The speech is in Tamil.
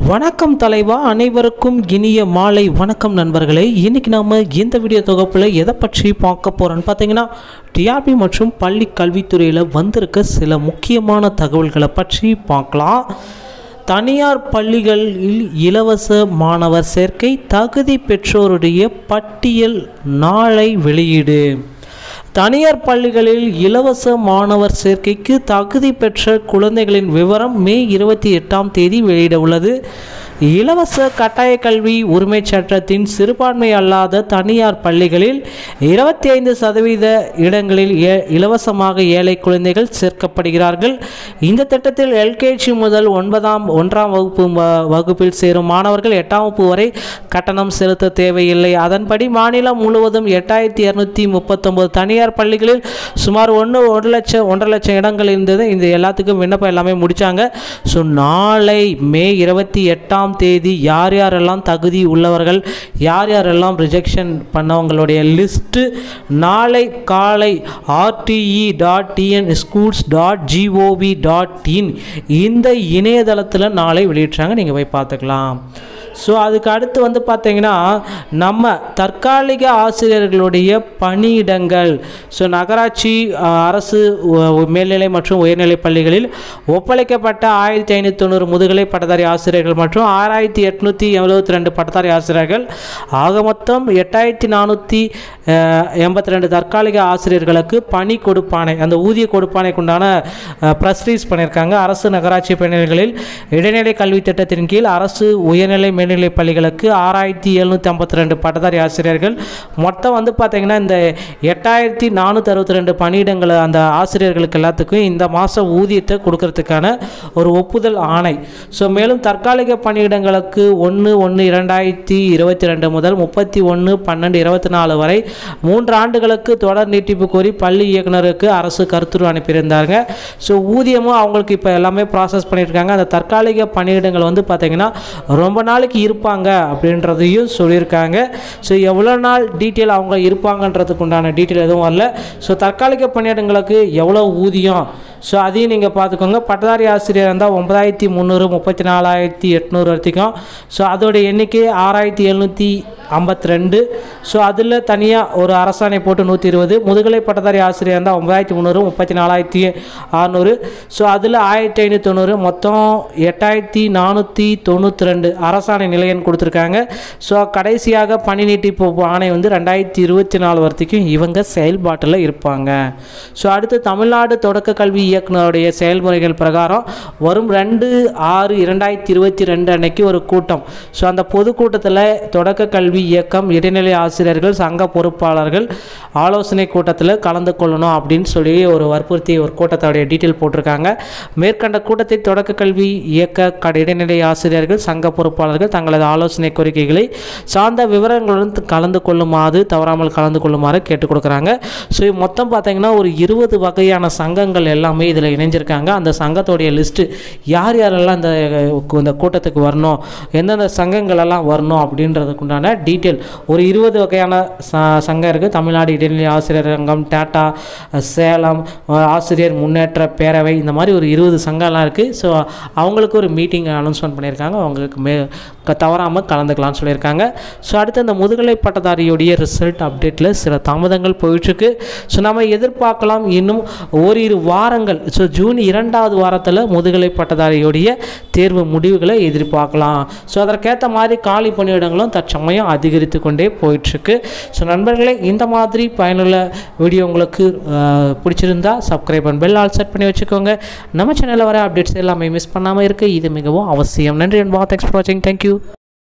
வணக்கம் தலைவா அனைவருக்கும் இனிய மாலை வணக்கம் நண்பர்களே இன்னைக்கு நாம இந்த வீடியோ தொகுப்பில் எதை பற்றி பார்க்க போறோம்னு பார்த்தீங்கன்னா டிஆர்பி மற்றும் பள்ளி கல்வித்துறையில் வந்திருக்க சில முக்கியமான தகவல்களை பற்றி பார்க்கலாம் தனியார் பள்ளிகளில் இலவச மாணவர் சேர்க்கை தகுதி பெற்றோருடைய பட்டியல் நாளை வெளியீடு தனியார் பள்ளிகளில் இலவச மாணவர் சேர்க்கைக்கு தகுதி பெற்ற குழந்தைகளின் விவரம் மே இருபத்தி எட்டாம் தேதி வெளியிட உள்ளது இலவச கட்டாய கல்வி உரிமைச் சட்டத்தின் சிறுபான்மை அல்லாத தனியார் பள்ளிகளில் இருபத்தி ஐந்து சதவீத இடங்களில் ஏ இலவசமாக ஏழை குழந்தைகள் சேர்க்கப்படுகிறார்கள் இந்த திட்டத்தில் எல்கேஜி முதல் ஒன்பதாம் ஒன்றாம் வகுப்பு வ- வகுப்பில் சேரும் மாணவர்கள் எட்டாம் வகுப்பு வரை கட்டணம் செலுத்த தேவையில்லை அதன்படி மாநிலம் முழுவதும் எட்டாயிரத்தி இரநூத்தி முப்பத்தொம்பது தனியார் பள்ளிகளில் சுமார் ஒன்று ஒரு லட்சம் ஒன்றரை லட்சம் இடங்கள் இருந்தது இந்த எல்லாத்துக்கும் விண்ணப்பம் எல்லாமே முடித்தாங்க ஸோ நாளை மே இருபத்தி எட்டாம் தேதி யார் யாரெல்லாம் தகுதி உள்ளவர்கள் யார் யாரெல்லாம் ரிஜெக்ஷன் பண்ணவங்களுடைய லிஸ்ட்டு நாளை காலை RTE dot TN schools dot GOV dot in இந்த இணையதளத்தில் நாளை வெளியிட்றாங்க நீங்கள் போய் பார்த்துக்கலாம் ஸோ அதுக்கு அடுத்து வந்து பார்த்தீங்கன்னா நம்ம தற்காலிக ஆசிரியர்களுடைய பணியிடங்கள் ஸோ நகராட்சி அஹ், அரசு உ- மேல்நிலை மற்றும் உயர்நிலை பள்ளிகளில் ஒப்படைக்கப்பட்ட ஆயிரத்தி ஐநூற்றி தொண்ணூறு முதுகலை பட்டதாரி ஆசிரியர்கள் மற்றும் ஆறாயிரத்தி எட்நூற்றி எழுபத்தி ரெண்டு பட்டதாரி ஆசிரியர்கள் ஆக மொத்தம் எட்டாயிரத்தி நானூற்றி எண்பத்தி ரெண்டு தற்காலிக ஆசிரியர்களுக்கு பணி கொடுப்பானை அந்த ஊதிய கொடுப்பானைக்கு உண்டான ப்ரெஸ் ரீஸ் பண்ணியிருக்காங்க அரசு நகராட்சி பணிகளில் இடைநிலை கல்வி திட்டத்தின் கீழ் அரசு உயர்நிலை மேல்நிலை பள்ளிகளுக்கு ஆறாயிரத்தி எழுநூற்றி ஐம்பத்தி ரெண்டு பட்டதாரி ஆசிரியர்கள் மொத்தம் வந்து பார்த்திங்கன்னா இந்த எட்டாயிரத்தி நானூற்றி அறுபத்தி ரெண்டு பணியிடங்களை அந்த ஆசிரியர்களுக்கு எல்லாத்துக்கும் இந்த மாதம் ஊதியத்தை கொடுக்கறதுக்கான ஒரு ஒப்புதல் ஆணை ஸோ மேலும் தற்காலிக பணியிடங்களுக்கு ஒன்று ஒன்று இரண்டாயிரத்தி இருபத்தி ரெண்டு முதல் முப்பத்தி ஒன்று பன்னெண்டு இருபத்தி நாலு வரை மூன்று ஆண்டுகளுக்கு தொடர் நீட்டிப்பு கோரி பள்ளி இயக்குனருக்கு அரசு கருத்துரு அனுப்பியிருந்தாங்க ஸோ ஊதியமும் அவங்களுக்கு இப்போ எல்லாமே ப்ராசஸ் பண்ணியிருக்காங்க அந்த தற்காலிக பணியிடங்கள் வந்து பார்த்திங்கன்னா ரொம்ப நாளைக்கு இருப்பாங்க அப்படின்றதையும் சொல்லியிருக்காங்க ஸோ எவ்வளோ நாள் டீட்டெயில் அவங்க இருப்பாங்கன்றதுக்கு உண்டான டீட்டெயில் எதுவும் வரல ஸோ தற்காலிக பணியிடங்களுக்கு எவ்வளோ ஊதியம் ஸோ அதையும் நீங்கள் பார்த்துக்கோங்க பட்டதாரி ஆசிரியர் இருந்தால் ஒன்பதாயிரத்தி முந்நூறு முப்பத்தி நாலாயிரத்தி எட்நூறு வரைக்கும் ஸோ அதோட எண்ணிக்கை ஆறாயிரத்தி எழுநூற்றி ஐம்பத்தி ரெண்டு ஸோ அதில் தனியாக ஒரு அரசாணை போட்டு நூற்றி இருபது முதுகலை பட்டதாரி ஆசிரியர் இருந்தால் ஒன்பதாயிரத்தி முந்நூறு முப்பத்தி நாலாயிரத்தி அறநூறு ஸோ அதில் ஆயிரத்தி ஐநூற்றி தொண்ணூறு மொத்தம் எட்டாயிரத்தி நானூற்றி தொண்ணூற்றி ரெண்டு அரசாணை நிலையன் கொடுத்துருக்காங்க ஸோ கடைசியாக பணி நீட்டிப்பு ஆணை வந்து ரெண்டாயிரத்தி இருபத்தி நாலு வரைக்கும் இவங்க செயல்பாட்டில் இருப்பாங்க ஸோ அடுத்து தமிழ்நாடு தொடக்க கல்வி இயக்குனருடைய செயல்முறைகள் பிரகாரம் வரும் ரெண்டு ஆறு இரண்டாயிரத்தி இருபத்தி ரெண்டு அன்னைக்கு ஒரு கூட்டம் ஸோ அந்த பொதுக்கூட்டத்தில் தொடக்க கல்வி இயக்கம் இடைநிலை ஆசிரியர்கள் சங்க பொறுப்பாளர்கள் ஆலோசனை கூட்டத்தில் கலந்து கொள்ளணும் அப்படின்னு சொல்லி ஒரு வற்புறுத்தி ஒரு கூட்டத்தோடைய டீட்டெயில் போட்டிருக்காங்க மேற்கண்ட கூட்டத்தை தொடக்க கல்வி இயக்க க- இடைநிலை ஆசிரியர்கள் சங்க பொறுப்பாளர்கள் தங்களது ஆலோசனை கோரிக்கைகளை சார்ந்த விவரங்களுடன் கலந்து கொள்ளுமாறு தவறாமல் கலந்து கொள்ளுமாறு கேட்டுக் கொடுக்குறாங்க ஸோ மொத்தம் பார்த்தீங்கன்னா ஒரு இருபது வகையான சங்கங்கள் எல்லாமே இதில் இணைஞ்சிருக்காங்க அந்த சங்கத்தோடைய லிஸ்ட்டு யார் யாரெல்லாம் இந்த இந்த கூட்டத்துக்கு வரணும் எந்தெந்த சங்கங்கள் எல்லாம் வரணும் அப்படின்றதுக்கு உண்டான டீட்டெயில் ஒரு இருபது வகையான ச சங்கம் இருக்குது தமிழ்நாடு இடைநிலை ஆசிரியர் சங்கம் டாட்டா சேலம் அஹ், ஆசிரியர் முன்னேற்ற பேரவை இந்த மாதிரி ஒரு இருபது சங்கம்லாம் இருக்குது ஸோ அவங்களுக்கு ஒரு மீட்டிங் அனௌன்ஸ்மெண்ட் பண்ணியிருக்காங்க அவங்களுக்கு மே க- தவறாமல் கலந்துக்கலாம்னு சொல்லியிருக்காங்க ஸோ அடுத்து அந்த முதுகலை பட்டதாரியுடைய ரிசல்ட் அப்டேட்டில் சில தாமதங்கள் போயிட்டுருக்கு ஸோ நம்ம எதிர்பார்க்கலாம் இன்னும் ஓரிரு வாரங்கள் ஸோ ஜூன் இரண்டாவது வாரத்தில் முதுகலை பட்டதாரியுடைய தேர்வு முடிவுகளை எதிர்பார்க்கலாம் ஸோ அதற்கேற்ற மாதிரி காலி பணியிடங்களும் தற்சமயம் அதிகரித்து கொண்டே போயிட்டுருக்கு ஸோ நண்பர்களே இந்த மாதிரி பயனுள்ள வீடியோ உங்களுக்கு அஹ், பிடிச்சிருந்தா subscribe and bell all set பண்ணி வச்சுக்கோங்க நம்ம சேனலில் வர அப்டேட்ஸ் எல்லாமே மிஸ் பண்ணாமல் இருக்க இது மிகவும் அவசியம் நன்றி அன்பா தேங்க்ஸ் ஃபார் வாட்சிங் தேங்க்யூ